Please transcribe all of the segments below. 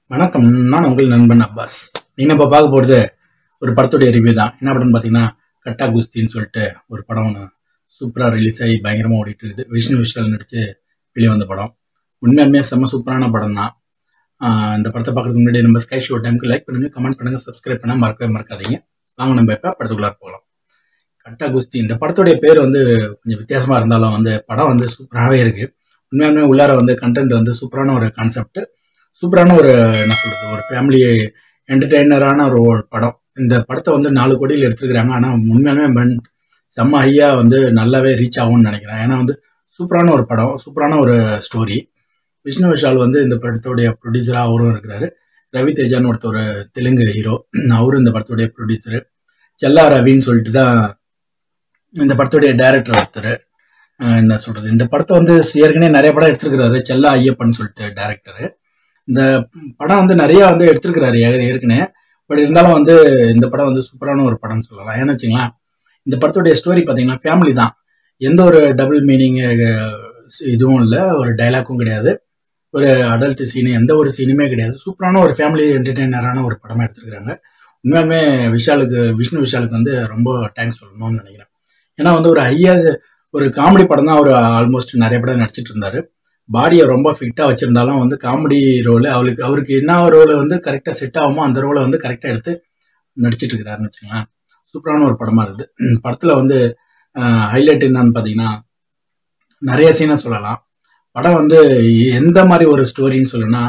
வணக்கம் நான் உங்கள் நண்பன் அப்பாஸ் நீங்கள் இப்போ பார்க்க போகிறது ஒரு படத்துடைய ரிவ்யூ தான் என்ன படம்னு பார்த்தீங்கன்னா கட்டா குஸ்தின்னு சொல்லிட்டு ஒரு படம் ஒன்று சூப்பராக ரிலீஸ் ஆகி பயங்கரமாக ஓடிட்டு இருக்குது விஷ்ணு விஷால் நடித்து வெளியே வந்த படம் உண்மையுமே செம்ம சூப்பரான படம் தான் ஆஹ் இந்த படத்தை பார்க்கறதுக்கு முன்னாடி நம்ம ஸ்கை ஷோ டைமுக்கு லைக் பண்ணுங்கள் கமெண்ட் பண்ணுங்கள் சப்ஸ்கிரைப் பண்ண மறக்கவே மறக்காதீங்க வாங்க நம்ம இப்போ படத்துக்குள்ளார போகலாம் கட்டா குஸ்தி இந்த படத்துடைய பேர் வந்து கொஞ்சம் வித்தியாசமாக இருந்தாலும் வந்து படம் வந்து சூப்பராகவே இருக்குது உண்மையாலுமே உள்ளார வந்து கண்டென்ட் வந்து சூப்பரான ஒரு கான்செப்ட் சூப்பரான ஒரு என்ன சொல்றது ஒரு ஃபேமிலி என்டர்டெய்னரான ஒரு ஒரு படம் இந்த படத்தை வந்து நாலு கோடியில் எடுத்துருக்காங்க ஆனால் உண்மையாலுமே மண் செம்ம ஹையா வந்து நல்லாவே ரீச் ஆகும்னு நினைக்கிறேன் ஏன்னா வந்து சூப்பரான ஒரு படம் சூப்பரான ஒரு ஸ்டோரி விஷ்ணு விஷால் வந்து இந்த படத்துடைய ப்ரொடியூசராக அவரும் இருக்கிறாரு ரவி தேஜான்னு ஒருத்தர் தெலுங்கு ஹீரோ அவரும் இந்த படத்துடைய ப்ரொடியூசரு செல்லா ரவின்னு சொல்லிட்டு தான் இந்த படத்துடைய டைரக்டர் ஒருத்தர் அஹ் என்ன சொல்றது இந்த படத்தை வந்து ஏற்கனவே நிறைய படம் எடுத்திருக்கிறாரு செல்லா ஐயப்பன் சொல்லிட்டு டைரக்டர் இந்த படம் வந்து நிறைய வந்து எடுத்திருக்கிறாரு ஏ- ஏற்கனவே பட் இருந்தாலும் வந்து இந்த படம் வந்து சூப்பரான ஒரு படம்னு சொல்லலாம் ஏன்னு வச்சுங்களேன் இந்த படத்துடைய ஸ்டோரி பார்த்தீங்கன்னா ஃபேமிலி தான் எந்த ஒரு டபுள் மீனிங் இதுவும் இல்லை ஒரு டைலாக்கும் கிடையாது ஒரு அடல்ட் சீனு எந்த ஒரு சீனுமே கிடையாது சூப்பரான ஒரு ஃபேமிலி என்டர்டெய்னரான ஒரு படமாக எடுத்திருக்கிறாங்க உண்மையாலுமே விஷாலுக்கு விஷ்ணு விஷாலுக்கு வந்து ரொம்ப தேங்க்ஸ் சொல்லணும்னு நினைக்கிறேன் ஏன்னா வந்து ஒரு ஹையா ஒரு காமெடி படம் தான் அவர் ஆல்மோஸ்ட் நிறைய படம் நடிச்சிட்டு இருந்தாரு பாடியை ரொம்ப ஃபிட்டாக வச்சிருந்தாலும் வந்து காமெடி ரோல் அவருக்கு அவருக்கு என்ன ரோல் வந்து கரெக்டாக செட் ஆகுமோ அந்த ரோலை வந்து கரெக்டாக எடுத்து நடிச்சிட்டு இருக்கிறாருன்னு வச்சுங்களேன் சூப்பரான ஒரு படமா இருக்குது படத்தில் வந்து ஹைலைட் என்னன்னு பார்த்தீங்கன்னா நிறைய சீனை சொல்லலாம் படம் வந்து எந்த மாதிரி ஒரு ஸ்டோரின்னு சொல்லணும்னா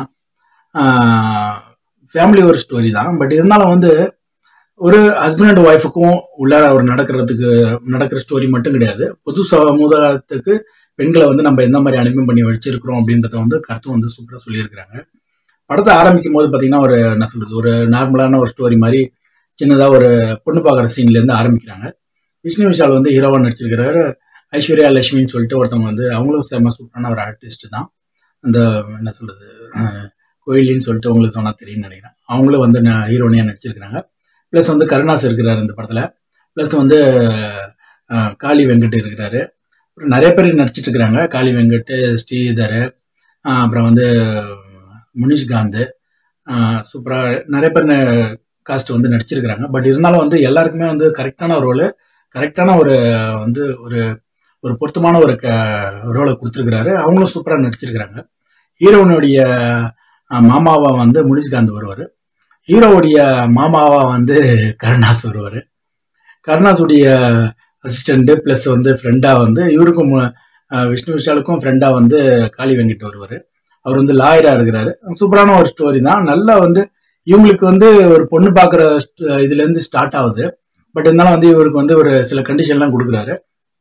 ஃபேமிலி ஒரு ஸ்டோரி தான் பட் இருந்தாலும் வந்து ஒரு ஹஸ்பண்ட் அண்ட் ஒய்ஃபுக்கும் உள்ளார ஒரு நடக்கிறதுக்கு நடக்கிற ஸ்டோரி மட்டும் கிடையாது பொது சமுதாயத்துக்கு பெண்களை வந்து நம்ம எந்த மாதிரி அனுப்பி பண்ணி வச்சிருக்கிறோம் அப்படின்றத வந்து கருத்தும் வந்து சூப்பராக சொல்லியிருக்கிறாங்க படத்தை ஆரம்பிக்கும் போது பார்த்தீங்கன்னா ஒரு என்ன சொல்றது ஒரு நார்மலான ஒரு ஸ்டோரி மாதிரி சின்னதாக ஒரு பொண்ணு பார்க்குற சீன்லேருந்து ஆரம்பிக்கிறாங்க விஷ்ணு விஷால் வந்து ஹீரோவாக நடிச்சிருக்கிறாரு ஐஸ்வர்யா லட்சுமின்னு சொல்லிட்டு ஒருத்தவங்க வந்து அவங்களும் செம்ம சூப்பரான ஒரு ஆர்டிஸ்ட் தான் அந்த என்ன சொல்றது அஹ், கோயிலின்னு சொல்லிட்டு உங்களுக்கு சொன்னால் தெரியும்னு நினைக்கிறேன் அவங்களும் வந்து ஹீரோனியாக நடிச்சிருக்கிறாங்க ப்ளஸ் வந்து கருணாஸ் இருக்கிறாரு இந்த படத்தில் ப்ளஸ் வந்து அஹ், காளி வெங்கட் இருக்கிறாரு அப்புறம் நிறைய பேர் நடிச்சிட்டு இருக்கிறாங்க காளி வெங்கட் ஸ்ரீதர் அஹ், அப்புறம் வந்து முனிஷ்காந்த் சூப்பராக நிறைய பேர் காஸ்ட் வந்து நடிச்சிருக்கிறாங்க பட் இருந்தாலும் வந்து எல்லாருக்குமே வந்து கரெக்டான ரோலு கரெக்டான ஒரு வந்து ஒரு ஒரு பொருத்தமான ஒரு க ரோலை கொடுத்துருக்கிறாரு அவங்களும் சூப்பராக நடிச்சிருக்கிறாங்க ஹீரோனுடைய அஹ், மாமாவா வந்து முனிஷ்காந்த் வருவார் ஹீரோவுடைய மாமாவா வந்து கருணாஸ் வருவார் கருணாஸுடைய அசிஸ்டண்ட்டு ப்ளஸ் வந்து ஃப்ரெண்டாக வந்து இவருக்கும் அஹ், விஷ்ணு விஷாலுக்கும் ஃப்ரெண்டாக வந்து காளி வெங்கிட் வருவார் அவர் வந்து லாயராக இருக்கிறாரு சூப்பரான ஒரு ஸ்டோரி தான் நல்லா வந்து இவங்களுக்கு வந்து ஒரு பொண்ணு பார்க்குற இதுலேருந்து ஸ்டார்ட் ஆகுது பட் இருந்தாலும் வந்து இவருக்கு வந்து ஒரு சில கண்டிஷன்லாம் கொடுக்குறாரு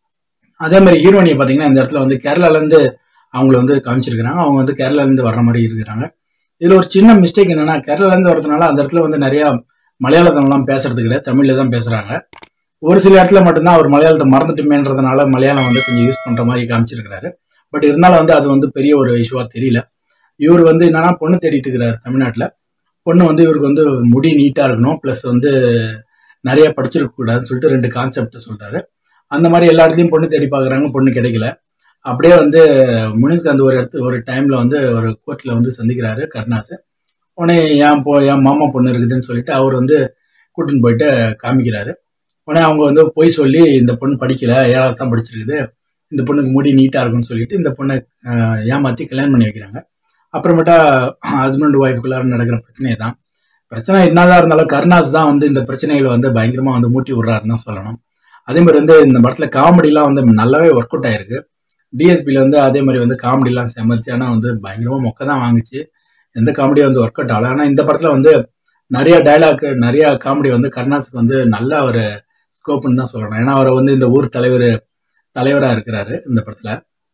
அதே மாதிரி ஹீரோனியை பார்த்தீங்கன்னா இந்த இடத்துல வந்து கேரளாலேருந்து அவங்கள வந்து காமிச்சிருக்கிறாங்க அவங்க வந்து கேரளாலேருந்து வர்ற மாதிரி இருக்கிறாங்க இதில் ஒரு சின்ன மிஸ்டேக் என்னன்னா கேரளாலேருந்து வரதுனால அந்த இடத்துல வந்து நிறையா மலையாளத்தெல்லாம் பேசுறது கிடையாது தமிழில் தான் பேசுகிறாங்க ஒரு சில இடத்துல மட்டும்தான் அவர் மலையாளத்தை மறந்துட்டுமேன்றதுனால மலையாளம் வந்து கொஞ்சம் யூஸ் பண்ணுற மாதிரி காமிச்சிருக்கிறாரு பட் இருந்தாலும் வந்து அது வந்து பெரிய ஒரு இஷ்யூவாக தெரியல இவர் வந்து என்னன்னா பொண்ணு தேடிட்டு இருக்கிறாரு தமிழ்நாட்டில் பொண்ணு வந்து இவருக்கு வந்து முடி நீட்டாக இருக்கணும் ப்ளஸ் வந்து நிறைய படிச்சிருக்க கூடாதுன்னு சொல்லிட்டு ரெண்டு கான்செப்ட் சொல்றாரு அந்த மாதிரி எல்லா இடத்துலையும் பொண்ணு தேடி பார்க்குறாங்க பொண்ணு கிடைக்கல அப்படியே வந்து முனிஷ்காந்த் ஒரு இடத்து ஒரு டைம்ல வந்து ஒரு கோர்ட்ல வந்து சந்திக்கிறாரு கருணாஸ் உடனே என் போ என் மாமா பொண்ணு இருக்குதுன்னு சொல்லிட்டு அவர் வந்து கூட்டின்னு போயிட்டு காமிக்கிறாரு உடனே அவங்க வந்து பொய் சொல்லி இந்த பொண்ணு படிக்கல ஏழாவது தான் படிச்சிருக்குது இந்த பொண்ணுக்கு முடி நீட்டாக இருக்கும்னு சொல்லிட்டு இந்த பொண்ணை ஆஹ், ஏமாத்தி கல்யாணம் பண்ணி வைக்கிறாங்க அப்புறமேட்டா ஹஸ்பண்ட் ஒய்ஃபுக்குள்ளார நடக்கிற பிரச்சனை தான் பிரச்சனை என்னதான் இருந்தாலும் கருணாஸ் தான் வந்து இந்த பிரச்சனைகளை வந்து பயங்கரமா வந்து மூட்டி விடுறாருன்னு தான் சொல்லணும் அதே மாதிரி வந்து இந்த படத்துல காமெடிலாம் வந்து நல்லாவே ஒர்க் அவுட் ஆயிருக்கு டிஎஸ்பியில் வந்து அதே மாதிரி வந்து காமெடிலாம் செமத்தி ஆனால் வந்து பயங்கரமாக மொக்க தான் வாங்குச்சு எந்த காமெடியும் வந்து ஒர்க் அவுட் ஆகல ஆனால் இந்த படத்தில் வந்து நிறைய டைலாக் நிறைய காமெடி வந்து கருணாஸுக்கு வந்து நல்ல ஒரு ஸ்கோப்னு தான் சொல்லணும் ஏன்னா அவர் வந்து இந்த ஊர் தலைவர் தலைவராக இருக்கிறாரு இந்த படத்தில்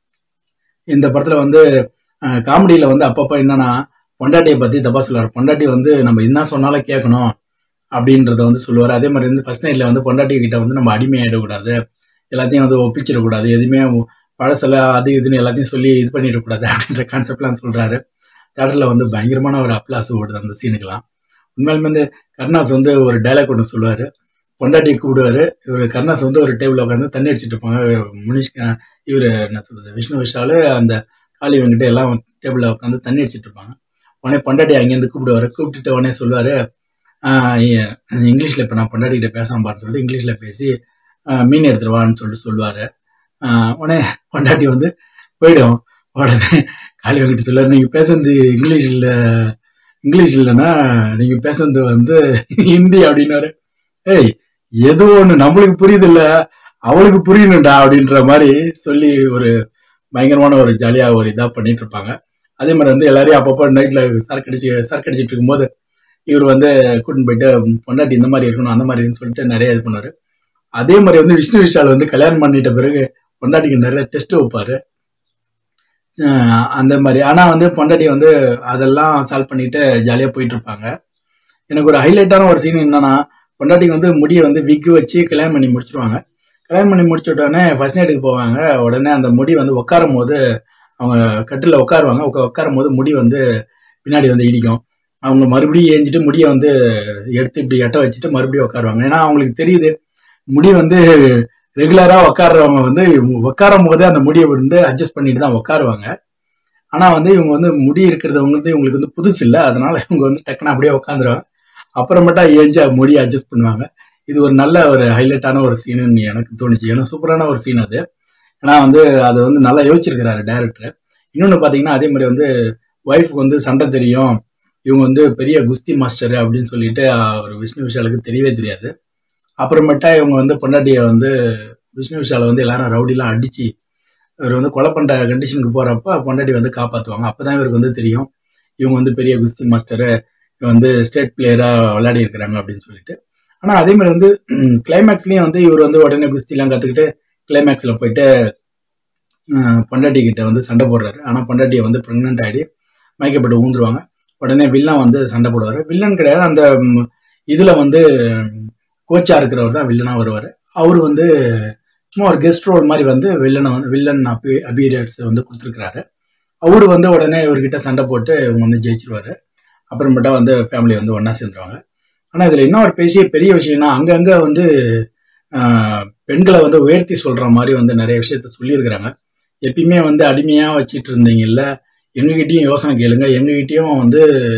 இந்த படத்தில் வந்து காமெடியில் வந்து அப்பப்போ என்னன்னா பொண்டாட்டியை பற்றி தப்பா சொல்லுவார் பொண்டாட்டி வந்து நம்ம என்ன சொன்னாலும் கேட்கணும் அப்படின்றத வந்து சொல்லுவார் அதே மாதிரி வந்து ஃபர்ஸ்ட் நைட்டில் வந்து பொண்டாட்டி கிட்ட வந்து நம்ம அடிமையாயிடக்கூடாது எல்லாத்தையும் வந்து ஒப்பிச்சிடக்கூடாது எதுவுமே பழசில் அது இதுன்னு எல்லாத்தையும் சொல்லி இது பண்ணிடக்கூடாது அப்படின்ற கான்செப்ட்லாம் சொல்கிறாரு தேட்டரில் வந்து பயங்கரமான ஒரு அப்ளாஸ் ஓடுது அந்த சீனுக்கெல்லாம் உண்மையிலுமே வந்து கருணாஸ் வந்து ஒரு டைலாக் ஒன்று சொல்லுவார் பொண்டாட்டியை கூப்பிடுவார் இவர் கருணாஸ் வந்து ஒரு டேபிள் உட்காந்து தண்ணி அடிச்சிட்டு இருப்பாங்க முனிஷ் இவர் என்ன சொல்றது விஷ்ணு விஷால் அந்த காளி வெங்கிட்ட எல்லாம் டேபிளில் உட்காந்து தண்ணி அடிச்சிட்டு இருப்பாங்க உடனே பொண்டாட்டி அங்கேருந்து கூப்பிடுவாரு கூப்பிட்டுட்டு உடனே சொல்லுவாரு ஆஹ் ஏ- இங்கிலீஷ்ல இப்போ நான் பொண்டாட்டிகிட்ட பேசாம பார்த்து சொல்லிட்டு இங்கிலீஷ்ல பேசி ஆஹ் மீன் எடுத்துட்டு வான்னு சொல்லிட்டு சொல்லுவாரு ஆஹ் உடனே பொண்டாட்டி வந்து போயிடும் உடனே காளி வெங்கிட்டு சொல்லுவாரு நீங்க பேசுறது இங்கிலீஷ் இல்ல இங்கிலீஷ் இல்லைன்னா நீங்க பேசுறது வந்து ஹிந்தி அப்படின்னாரு ஏய் ஏதோ ஒண்ணு நம்மளுக்கு புரியுது இல்ல அவளுக்கு புரியணும்டா அப்படின்ற மாதிரி சொல்லி ஒரு பயங்கரமான ஒரு ஜாலியா ஒரு இதா பண்ணிட்டு இருப்பாங்க அதே மாதிரி வந்து எல்லாரையும் அப்பப்போ நைட்ல சரக்கு அடிச்சு சரக்கு அடிச்சிட்டு இருக்கும்போது இவர் வந்து கூட்டின்னு போயிட்டு பொண்டாட்டி இந்த மாதிரி இருக்கணும் அந்த மாதிரி இருக்குன்னு சொல்லிட்டு நிறைய இது பண்ணாரு அதே மாதிரி வந்து விஷ்ணு விஷால் வந்து கல்யாணம் பண்ணிட்ட பிறகு பொண்டாட்டிக்கு நிறைய டெஸ்ட் வைப்பாரு அஹ் அந்த மாதிரி ஆனா வந்து பொண்டாட்டி வந்து அதெல்லாம் சால்வ் பண்ணிட்டு ஜாலியா போயிட்டு இருப்பாங்க எனக்கு ஒரு ஹைலைட்டான ஒரு சீன் என்னன்னா பொண்டாட்டிக்கு வந்து முடியை வந்து விக்கு வச்சு கல்யாணம் பண்ணி முடிச்சிருவாங்க கல்யாணம் பண்ணி முடிச்ச உடனே ஃபர்ஸ்ட் நைட்டுக்கு போவாங்க உடனே அந்த முடி வந்து உட்காரும் போது அவங்க கட்டில் உட்காருவாங்க உட்கா- உட்காரும் போது முடி வந்து பின்னாடி வந்து இடிக்கும் அவங்க மறுபடியும் ஏஞ்சிட்டு முடியை வந்து எடுத்து இப்படி எட்ட வச்சுட்டு மறுபடியும் உட்காருவாங்க ஏன்னா அவங்களுக்கு தெரியுது முடி வந்து ரெகுலரா உட்கார்றவங்க வந்து உட்காரும் போதே அந்த முடியை வந்து அட்ஜஸ்ட் பண்ணிட்டு தான் உட்காருவாங்க ஆனா வந்து இவங்க வந்து முடி இருக்கிறது வந்து இவங்களுக்கு வந்து புதுசு இல்லை அதனால இவங்க வந்து டக்குன்னு அப்படியே உட்காந்துருவாங்க அப்புறமேட்டா ஏஞ்சி முடியை அட்ஜஸ்ட் பண்ணுவாங்க இது ஒரு நல்ல ஒரு ஹைலைட்டான ஒரு சீனுன்னு எனக்கு தோணுச்சு ஏன்னா சூப்பரான ஒரு சீன் அது ஏன்னா வந்து அது வந்து நல்லா யோசிச்சிருக்கிறாரு டேரக்டர் இன்னொன்று பார்த்தீங்கன்னா அதே மாதிரி வந்து ஒய்ஃபுக்கு வந்து சண்டை தெரியும் இவங்க வந்து பெரிய குஸ்தி மாஸ்டர் அப்படின்னு சொல்லிட்டு ஒரு விஷ்ணு விஷாலுக்கு தெரியவே தெரியாது அப்புறமேட்டா இவங்க வந்து பொண்டாட்டியை வந்து விஷ்ணு விஷாலை வந்து எல்லாரும் ரவுடிலாம் அடிச்சு இவர் வந்து கொலை பண்ற கண்டிஷனுக்கு போறப்ப பொண்டாட்டி வந்து காப்பாற்றுவாங்க அப்பதான் இவருக்கு வந்து தெரியும் இவங்க வந்து பெரிய குஸ்தி மாஸ்டரு வந்து ஸ்டேட் பிளேயரா விளையாடி இருக்கிறாங்க அப்படின்னு சொல்லிட்டு ஆனா அதே மாதிரி வந்து கிளைமேக்ஸ்லயும் வந்து இவர் வந்து உடனே குஸ்திலாம் கத்துக்கிட்டு கிளைமேக்ஸ்ல போயிட்டு அஹ், பொண்டாட்டி கிட்ட வந்து சண்டை போடுறாரு ஆனா பொண்டாட்டியை வந்து பிரெக்னென்ட் ஆயிடி மயக்கப்பட்டு ஊந்துருவாங்க உடனே வில்லன் வந்து சண்டை போடுவாரு வில்லன் கிடையாது அந்த ம், இதுல வந்து கோச்சா இருக்கிறவர் தான் வில்லனா வருவாரு அவர் வந்து சும்மா ஒரு கெஸ்ட் ரோல் மாதிரி வந்து வில்லனை வந்து வில்லன் அப்பி அபியரன்ஸ் வந்து கொடுத்துருக்காரு அவரு வந்து உடனே இவர்கிட்ட சண்டை போட்டு இவங்க வந்து ஜெயிச்சிருவாரு அப்புறமேட்டா வந்து ஃபேமிலி வந்து ஒண்ணா சேர்ந்துருவாங்க ஆனா இதுல என்ன ஒரு பெரிய பெரிய விஷயம்னா அங்கங்க வந்து ஆஹ், பெண்களை வந்து உயர்த்தி சொல்ற மாதிரி வந்து நிறைய விஷயத்த சொல்லியிருக்கிறாங்க எப்பயுமே வந்து அடிமையா வச்சிட்டு இருந்தீங்கல்ல எங்ககிட்டயும் யோசனை கேளுங்க எங்ககிட்டயும் வந்து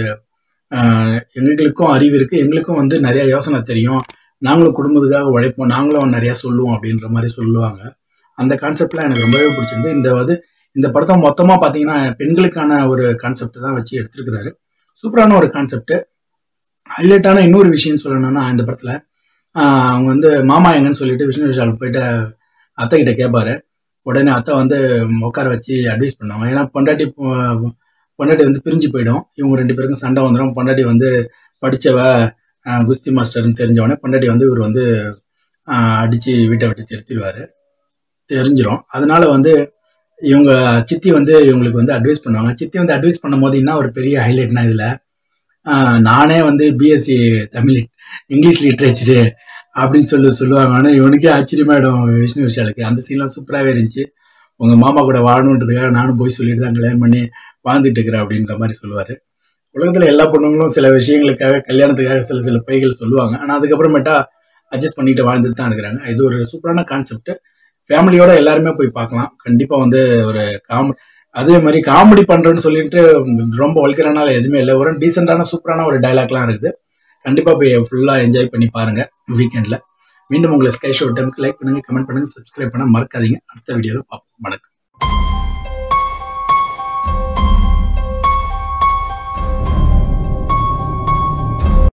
ஆஹ், எங்களுக்கும் அறிவு இருக்கு எங்களுக்கும் வந்து நிறைய யோசனை தெரியும் நாங்களும் குடும்பத்துக்காக உழைப்போம் நாங்களும் நிறைய சொல்லுவோம் அப்படின்ற மாதிரி சொல்லுவாங்க அந்த கான்செப்ட்லாம் எனக்கு ரொம்பவே பிடிச்சிருந்து இந்த வந்து இந்த படத்தை மொத்தமா பாத்தீங்கன்னா பெண்களுக்கான ஒரு கான்செப்ட் தான் வச்சு எடுத்திருக்கிறாரு சூப்பரான ஒரு கான்செப்ட் ஹைலைட்டான இன்னொரு விஷயம் சொல்லணும்னா இந்த படத்துல ஆஹ் அவங்க வந்து மாமா எங்கன்னு சொல்லிட்டு விஷ்ணு விஷால் போயிட்டு அத்தை கிட்ட கேட்பாரு உடனே அத்தை வந்து உட்கார வச்சு அட்வைஸ் பண்ணுவாங்க ஏன்னா பொண்டாட்டி பொ- பொண்டாட்டி வந்து பிரிஞ்சு போயிடும் இவங்க ரெண்டு பேருக்கும் சண்டை வந்துடும் பொண்டாட்டி வந்து படிச்சவ ஆஹ் குஸ்தி மாஸ்டர்னு தெரிஞ்சவொடனே பொண்டாட்டி வந்து இவர் வந்து ஆஹ் அடிச்சு வீட்டை விட்டு திருத்திடுவாரு தெரிஞ்சிரும் அதனால வந்து இவங்க சித்தி வந்து இவங்களுக்கு வந்து அட்வைஸ் பண்ணுவாங்க சித்தி வந்து அட்வைஸ் பண்ணும்போது என்ன ஒரு பெரிய ஹைலைட்னா இதுல ஆஹ் நானே வந்து பிஎஸ்சி தமிழ் இங்கிலீஷ் லிட்ரேச்சரு அப்படின்னு சொல்லி சொல்லுவாங்க ஆனால் இவனுக்கே ஆச்சரியமாயிடும் விஷ்ணு விஷாலுக்கு அந்த சீன்லாம் சூப்பராகவே இருந்துச்சு உங்க மாமா கூட வாழணுன்றதுக்காக நானும் போய் சொல்லிட்டு தான் கல்யாணம் பண்ணி வாழ்ந்துட்டு இருக்கிறேன் அப்படின்ற மாதிரி சொல்லுவாரு உலகத்துல எல்லா பொண்ணுங்களும் சில விஷயங்களுக்காக கல்யாணத்துக்காக சில சில பொய்கள் சொல்லுவாங்க ஆனா அதுக்கப்புறமேட்டா அட்ஜஸ்ட் பண்ணிட்டு வாழ்ந்துட்டு தான் இருக்கிறாங்க இது ஒரு சூப்பரான கான்செப்ட் ஃபேமிலியோட எல்லாருமே போய் பார்க்கலாம் கண்டிப்பா வந்து ஒரு காமெ அதே மாதிரி காமெடி பண்றேன்னு சொல்லிட்டு ரொம்ப வல்கரானால எதுவுமே இல்லை ஒரு டீசெண்டான சூப்பரான ஒரு டைலாக்லாம் இருக்குது கண்டிப்பா போய் ஃபுல்லா என்ஜாய் பண்ணி பாருங்க வீக்கெண்ட்ல மீண்டும் உங்களை ஸ்கை ஷோ டைமுக்கு லைக் பண்ணுங்க கமெண்ட் பண்ணுங்க சப்ஸ்கிரைப் பண்ண மறக்காதீங்க அடுத்த வீடியோவில் பார்ப்போம் வணக்கம்